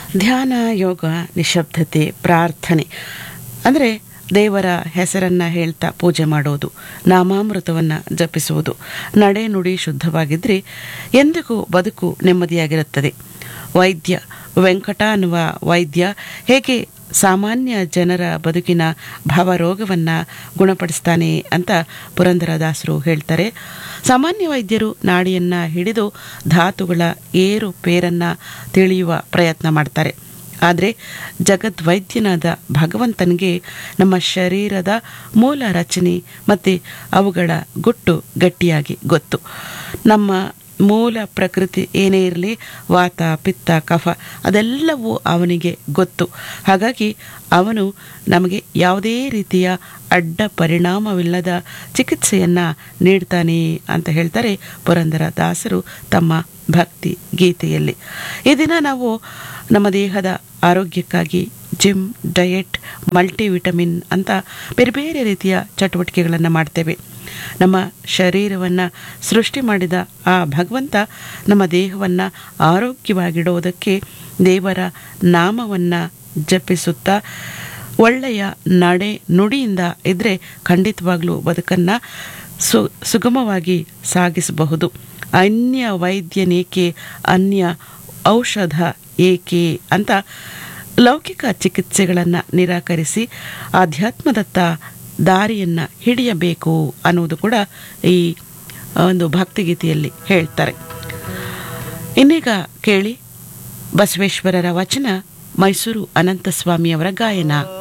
ಧ್ಯಾನ ಯೋಗ ನಿಶಬ್ದತೆ ಪ್ರಾರ್ಥನೆ ಅಂದರೆ ದೇವರ ಹೆಸರನ್ನು ಹೇಳ್ತಾ ಪೂಜೆ ಮಾಡೋದು ನಾಮಾಮೃತವನ್ನು ಜಪಿಸುವುದು ನಡೆ ನುಡಿ ಶುದ್ಧವಾಗಿದ್ದರೆ ಎಂದಿಗೂ ಬದುಕು ನೆಮ್ಮದಿಯಾಗಿರುತ್ತದೆ ವೈದ್ಯ ವೆಂಕಟ ಅನ್ನುವ ವೈದ್ಯ ಹೇಗೆ ಸಾಮಾನ್ಯ ಜನರ ಬದುಕಿನ ಭಾವರೋಗವನ್ನು ಗುಣಪಡಿಸ್ತಾನೆ ಅಂತ ಪುರಂದರದಾಸರು ಹೇಳ್ತಾರೆ ಸಾಮಾನ್ಯ ವೈದ್ಯರು ನಾಡಿಯನ್ನು ಹಿಡಿದು ಧಾತುಗಳ ಏರು ಪೇರನ್ನು ತಿಳಿಯುವ ಪ್ರಯತ್ನ ಮಾಡ್ತಾರೆ ಆದರೆ ಜಗದ್ವೈದ್ಯನಾದ ಭಗವಂತನಿಗೆ ನಮ್ಮ ಶರೀರದ ಮೂಲ ರಚನೆ ಮತ್ತು ಅವುಗಳ ಗುಟ್ಟು ಗಟ್ಟಿಯಾಗಿ ಗೊತ್ತು ನಮ್ಮ ಮೂಲ ಪ್ರಕೃತಿ ಏನೇ ಇರಲಿ ವಾತ ಪಿತ್ತ ಕಫ ಅದೆಲ್ಲವೂ ಅವನಿಗೆ ಗೊತ್ತು ಹಾಗಾಗಿ ಅವನು ನಮಗೆ ಯಾವುದೇ ರೀತಿಯ ಅಡ್ಡ ಪರಿಣಾಮವಿಲ್ಲದ ಚಿಕಿತ್ಸೆಯನ್ನು ನೀಡ್ತಾನೆ ಅಂತ ಹೇಳ್ತಾರೆ ಪುರಂದರ ದಾಸರು ತಮ್ಮ ಭಕ್ತಿ ಗೀತೆಯಲ್ಲಿ ಈ ದಿನ ನಾವು ನಮ್ಮ ದೇಹದ ಆರೋಗ್ಯಕ್ಕಾಗಿ ಜಿಮ್ ಡಯೆಟ್ ಮಲ್ಟಿವಿಟಮಿನ್ ಅಂತ ಬೇರೆ ಬೇರೆ ರೀತಿಯ ಚಟುವಟಿಕೆಗಳನ್ನು ಮಾಡ್ತೇವೆ ನಮ್ಮ ಶರೀರವನ್ನು ಸೃಷ್ಟಿ ಮಾಡಿದ ಆ ಭಗವಂತ ನಮ್ಮ ದೇಹವನ್ನು ಆರೋಗ್ಯವಾಗಿಡುವುದಕ್ಕೆ ದೇವರ ನಾಮವನ್ನು ಜಪಿಸುತ್ತಾ ಒಳ್ಳೆಯ ನಡೆ ನುಡಿಯಿಂದ ಇದ್ದರೆ ಖಂಡಿತವಾಗ್ಲೂ ಬದುಕನ್ನು ಸು ಸುಗಮವಾಗಿ ಸಾಗಿಸಬಹುದು ಅನ್ಯ ವೈದ್ಯನೇಕೆ ಅನ್ಯ ಔಷಧ ಏಕೆ ಅಂತ ಲೌಕಿಕ ಚಿಕಿತ್ಸೆಗಳನ್ನು ನಿರಾಕರಿಸಿ ಆಧ್ಯಾತ್ಮದತ್ತ ದಾರಿಯನ್ನು ಹಿಡಿಯಬೇಕು ಅನ್ನುವುದು ಕೂಡ ಈ ಒಂದು ಭಕ್ತಿಗೀತೆಯಲ್ಲಿ ಹೇಳ್ತಾರೆ ಇನ್ನೀಗ ಕೇಳಿ ಬಸವೇಶ್ವರರ ವಚನ ಮೈಸೂರು ಅನಂತಸ್ವಾಮಿಯವರ ಗಾಯನ